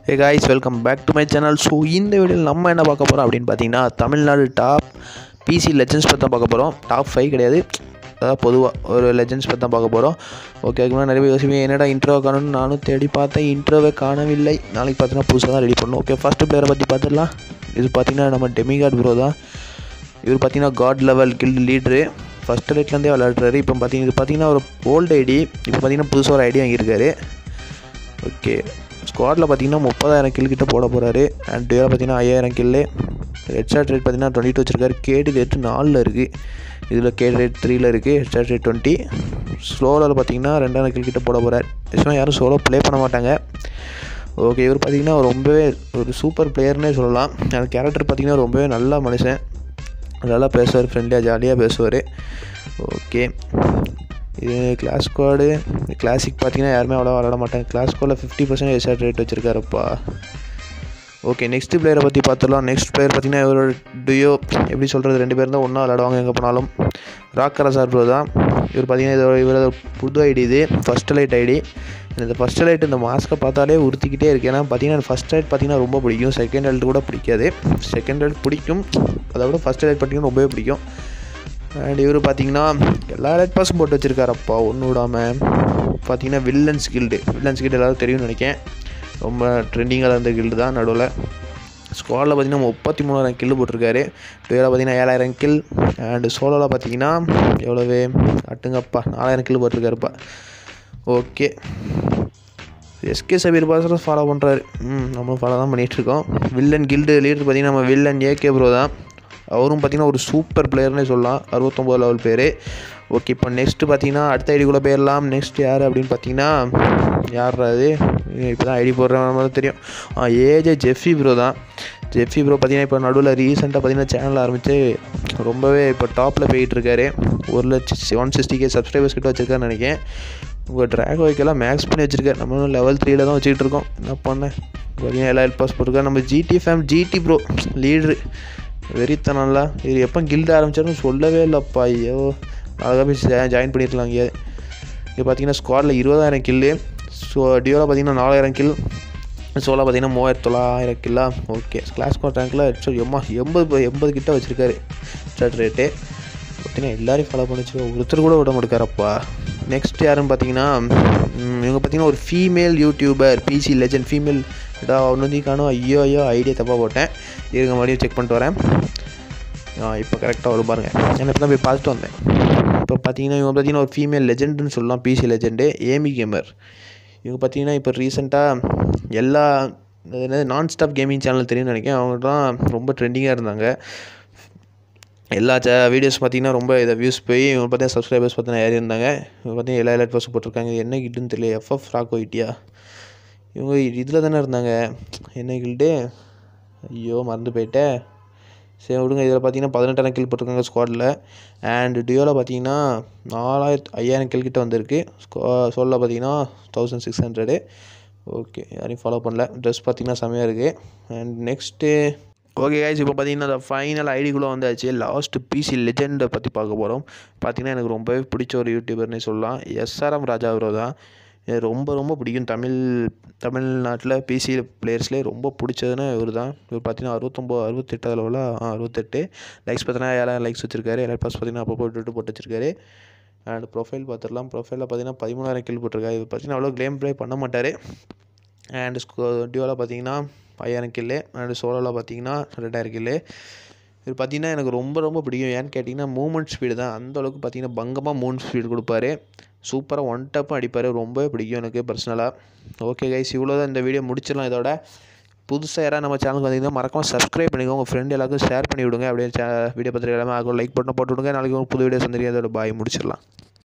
A guys welcome back to my channel so இந்த வீடியோவில் நம்ம என்ன பார்க்க போகிறோம் அப்படின்னு பார்த்தீங்கன்னா தமிழ்நாடு டாப் பிசி லெஜெண்ட்ஸ் பற்றி தான் பார்க்க போகிறோம் டாப் ஃபைவ் கிடையாது அதாவது பொதுவாக ஒரு லெஜெண்ட்ஸ் பற்றி தான் பார்க்க போகிறோம் ஓகே அதுக்கு நிறைய பேர் யோசிப்பீங்க என்னடா இன்ட்ரோ காணும்னு நானும் தேடி பார்த்தேன் இன்ட்ரோவே காணவில்லை நாளைக்கு பார்த்தீங்கன்னா புதுசாக தான் ரெடி பண்ணணும் ஓகே ஃபஸ்ட்டு பிளேயரை பற்றி பார்த்துடலாம் இது பார்த்தீங்கன்னா நம்ம டெமிகாட் ப்ரோ தான் இவர் பார்த்தீங்கன்னா god level killed leader first ரேட்லேருந்தே விளையாடுறாரு இப்போ பார்த்தீங்கன்னா இது பார்த்தீங்கன்னா ஒரு ஓல்டு ஐடி இப்போ பார்த்தீங்கன்னா புதுசாக ஒரு ஐடி வாங்கியிருக்காரு ஓகே ஸ்குவாடில் பார்த்தீங்கன்னா முப்பதாயிரம் கில் கிட்ட போட போகிறாரு அண்ட் டேவில் பார்த்தீங்கன்னா ஐயாயிரம் கில்லு ஹெட்ஷாட் ரேட் பார்த்தீங்கன்னா டுவெண்ட்டி டூ வச்சிருக்காரு கேடி ரேட் நாலில் இருக்குது இதில் கேடி ரேட் த்ரீல இருக்குது ஹெட்ஷாட் ரேட் டுவெண்ட்டி ஸ்லோவில் பார்த்தீங்கன்னா ரெண்டாயிரம் கில் கிட்ட போட போகிறார் நிச்சயமாக யாரும் சோலோ ப்ளே பண்ண மாட்டாங்க ஓகே இவர் பார்த்தீங்கன்னா ரொம்பவே ஒரு சூப்பர் பிளேயர்னே சொல்லலாம் அந்த கேரக்டர் பார்த்தீங்கன்னா ரொம்பவே நல்ல மனுஷன் நல்லா பேசுவார் ஃப்ரெண்ட்லியாக ஜாலியாக பேசுவார் ஓகே இது கிளாஸ் ஸ்குவாடு கிளாசிக் பார்த்தீங்கன்னா யாருமே அவ்வளோ விளாட மாட்டாங்க கிளாஸ் ஸ்குவாடில் ஃபிஃப்டி பர்சன்ட் எஸ்ஆர் ரேட் வச்சுருக்காருப்பா ஓகே நெக்ஸ்ட் பிளேயரை பற்றி பார்த்துடலாம் நெக்ஸ்ட் பிளேயர் பார்த்தீங்கன்னா இவரோட டுயோ எப்படி சொல்கிறது ரெண்டு பேரும் தான் ஒன்றா விளாடுவாங்க எங்கே போனாலும் ராக்கரா சார் ப்ரோ தான் இவர் பார்த்தீங்கன்னா இதோட இவரோட புது ஐடி இது ஃபஸ்ட் லைட் ஐடி இந்த ஃபஸ்ட் லைட் இந்த மாஸ்க்கை பார்த்தாலே உறுத்திக்கிட்டே இருக்கு ஏன்னா பார்த்தீங்கன்னா ஃபஸ்ட் லைட் பார்த்தீங்கன்னா ரொம்ப பிடிக்கும் செகண்ட் லைட் கூட பிடிக்காது செகண்ட் லைட் பிடிக்கும் அதை விட ஃபஸ்ட் லைட் பார்த்தீங்கன்னா ரொம்பவே பிடிக்கும் அண்ட் இவர் பார்த்தீங்கன்னா எல்லா லைட் பாஸும் போட்டு வச்சுருக்காரப்பா ஒன்று விடாமல் பார்த்தீங்கன்னா வில்லன்ஸ் கில்டு வில்லன்ஸ் கில்டு எல்லாரும் தெரியும்னு நினைக்கிறேன் ரொம்ப ட்ரெண்டிங்காக இருந்த கில்டு தான் நடுவில் ஸ்குவாடில் பார்த்தீங்கன்னா முப்பத்தி மூணாயிரம் கில் போட்டிருக்காரு டுவேல பார்த்தீங்கன்னா ஏழாயிரம் கில் அண்டு சோலோவில் பார்த்தீங்கன்னா எவ்வளவு அட்டுங்கப்பா நாலாயிரம் கில் போட்டிருக்காருப்பா ஓகே எஸ்கே சபீர் பாசரம் ஃபாலோ பண்ணுறாரு ம் நம்மளும் ஃபாலோ தான் பண்ணிகிட்ருக்கோம் வில்லன் கில்டு லீடர் பார்த்தீங்கன்னா நம்ம வில்லன் ஏகே ப்ரோ தான் அவரும் பார்த்தீங்கன்னா ஒரு சூப்பர் பிளேயர்னே சொல்லலாம் அறுபத்தொம்போது லெவல் பேர் ஓகே இப்போ நெக்ஸ்ட்டு பார்த்தீங்கன்னா அடுத்த ஐடி கூட போயிடலாம் நெக்ஸ்ட் யார் அப்படின்னு பார்த்தீங்கன்னா யார் அது இப்போ தான் ஐடி போடுற மாதிரி தெரியும் ஆ ஏஜே ஜெஃபி ப்ரோ தான் ஜெஃபி ப்ரோ பார்த்தீங்கன்னா இப்போ நடுவில் ரீசெண்டாக பார்த்தீங்கன்னா சேனல் ஆரம்பித்து ரொம்பவே இப்போ டாப்பில் போயிட்டுருக்காரு ஒரு லட்சம் ஒன் சிக்ஸ்டி கே சப்ஸ்கிரைபர்ஸ் கிட்ட வச்சுருக்காருன்னு நினைக்கிறேன் உங்கள் ட்ராக் வைக்கெல்லாம் மேக்ஸ் பண்ணி வச்சுருக்கேன் நம்ம லெவல் த்ரீல தான் வச்சுக்கிட்டு இருக்கோம் என்ன பண்ணேன் பார்த்தீங்கன்னா எல்லா ஹெல்ப் பாஸ் போட்டிருக்காரு நம்ம GT fame GT bro leader வெறித்தனம்ல இது எப்போ கில்டு ஆரம்பிச்சாருன்னு சொல்லவே இல்லைப்பா ஐயோ அழகாக போய் ஜாயின் பண்ணியிருக்கலாம் இங்கே இங்கே பார்த்தீங்கன்னா ஸ்குவாடில் இருபதாயிரம் கில்லு ஸோ டியோவில் பார்த்தீங்கன்னா நாலாயிரம் கில் சோலா பார்த்தீங்கன்னா மூவாயிரத்தி தொள்ளாயிரம் கில்லா ஓகே கிளாஸ் ஸ்குவாட் ரேங்கில் எம்மா எண்பது எண்பது கிட்ட வச்சுருக்காரு ஸ்டார்ட் ரேட்டு பார்த்தீங்கன்னா எல்லோரையும் ஃபாலோ பண்ணிச்சு ஒருத்தர் கூட விட மாட்டேக்காரப்பா நெக்ஸ்ட் யாருன்னு பார்த்தீங்கன்னா இவங்க பார்த்தீங்கன்னா ஒரு female YouTuber PC legend female இதா ஒன்று காணும் ஐயோ ஐயோ ஐடியா தப்பாக போட்டேன் இருங்க மறுபடியும் செக் பண்ணிட்டு வரேன் இப்போ கரெக்டாக வரும் பாருங்கள் நான் இப்போ தான் போய் பார்த்துட்டு வந்தேன் இப்போ பார்த்தீங்கன்னா இவங்க பார்த்தீங்கன்னா ஒரு ஃபீமேல் லெஜெண்டுன்னு சொல்லலாம் பிசி லெஜெண்டு ஏமி கேமர் இவங்க பார்த்தீங்கன்னா இப்போ ரீசெண்டாக எல்லா என்னது நான் ஸ்டாப் கேமிங் சேனல் தெரியும்னு நினைக்கிறேன் அவங்க தான் ரொம்ப ட்ரெண்டிங்காக இருந்தாங்க எல்லா ச வீடியோஸ் பார்த்தீங்கன்னா ரொம்ப இதை வியூஸ் போய் இவங்க பார்த்தீங்கன்னா சப்ஸ்கிரைபர்ஸ் பார்த்தீங்கன்னா ஏறி இருந்தாங்க இவங்க பார்த்தீங்கன்னா எல்லா எலைட் பாஸ் போட்டிருக்காங்க இது என்ன கிட்டுன்னு தெரியல எஃப்எஃப் ராக்கோ இட்டியா இவங்க இதில் தானே இருந்தாங்க என்ன கில்டு ஐயோ மறந்து போயிட்டேன் சரி விடுங்க இதில் பார்த்தீங்கன்னா பதினெட்டாயிரம் கில் போட்டிருக்காங்க ஸ்குவாடில் அண்ட் டியோவில் பார்த்தீங்கன்னா நாலாயிரத்து ஐயாயிரம் கில் கிட்ட வந்திருக்கு ஸ்கோ சோலில் பார்த்தீங்கன்னா தௌசண்ட் சிக்ஸ் ஹண்ட்ரடு ஓகே யாரையும் ஃபாலோ பண்ணல ட்ரெஸ் பார்த்தீங்கன்னா செம்மையாக இருக்குது அண்ட் நெக்ஸ்ட்டு ஓகே கைஸ் இப்போ பார்த்தீங்கன்னா அந்த ஃபைனல் ஐடிக்குள்ளே வந்தாச்சு லாஸ்ட் பிசி லெஜெண்டை பற்றி பார்க்க போகிறோம் பார்த்தீங்கன்னா எனக்கு ரொம்பவே பிடிச்ச ஒரு யூடியூபர்னே சொல்லலாம் எஸ்ஆர்எம் ராஜா ப்ரோ தான் எனக்கு ரொம்ப ரொம்ப பிடிக்கும் தமிழ் தமிழ்நாட்டில் பிசி பிளேயர்ஸ்லேயே ரொம்ப பிடிச்சதுன்னு இவர் தான் இவர் பார்த்தீங்கன்னா அறுபத்தொம்போது அறுபத்தெட்டு அளவில் அறுபத்தெட்டு லைக்ஸ் பார்த்தீங்கன்னா ஏழாயிரம் லைக்ஸ் வச்சிருக்காரு எல்லா பாஸ் பார்த்தீங்கன்னா அப்போ போட்டு போட்டு வச்சிருக்காரு அண்ட் ப்ரொஃபைல் பார்த்துடலாம் ப்ரொஃபைலில் பார்த்தீங்கன்னா பதிமூணாயிரம் கில் போட்டிருக்காரு இது பார்த்தீங்கன்னா அவ்வளோ கேம் ப்ளே பண்ண மாட்டார் அண்ட் ஸ்கோ டியோவில் பார்த்தீங்கன்னா ஐயாயிரம் கில்லு அண்ட் சோலோவில் பார்த்தீங்கன்னா ரெண்டாயிரம் கில்லு இது பார்த்தீங்கன்னா எனக்கு ரொம்ப ரொம்ப பிடிக்கும் ஏன்னு கேட்டிங்கன்னா மூமெண்ட் ஸ்பீடு தான் அந்த அளவுக்கு பார்த்தீங்கன்னா பங்கமாக மூமெண்ட் ஸ்பீடு கொடுப்பாரு சூப்பராக ஒன் டப்பும் அடிப்பார் ரொம்பவே பிடிக்கும் எனக்கு பர்சனலாக ஓகே கைஸ் இவ்வளோ தான் இந்த வீடியோ முடிச்சிடலாம் இதோட புதுசாக யாராவது நம்ம சேனலுக்கு வந்தீங்கன்னா மறக்காமல் சப்ஸ்கிரைப் பண்ணிக்கோங்க உங்கள் ஃப்ரெண்ட் எல்லாருக்கும் ஷேர் பண்ணி விடுங்க அப்படியே வீடியோ பத்திரிக்கை எல்லாமே ஆகும் லைக் பட்டன் போட்டு விடுங்க நாளைக்கு ஒரு புது வீடியோ சந்திரியும் அதோட பாய் முடிச்சிடலாம்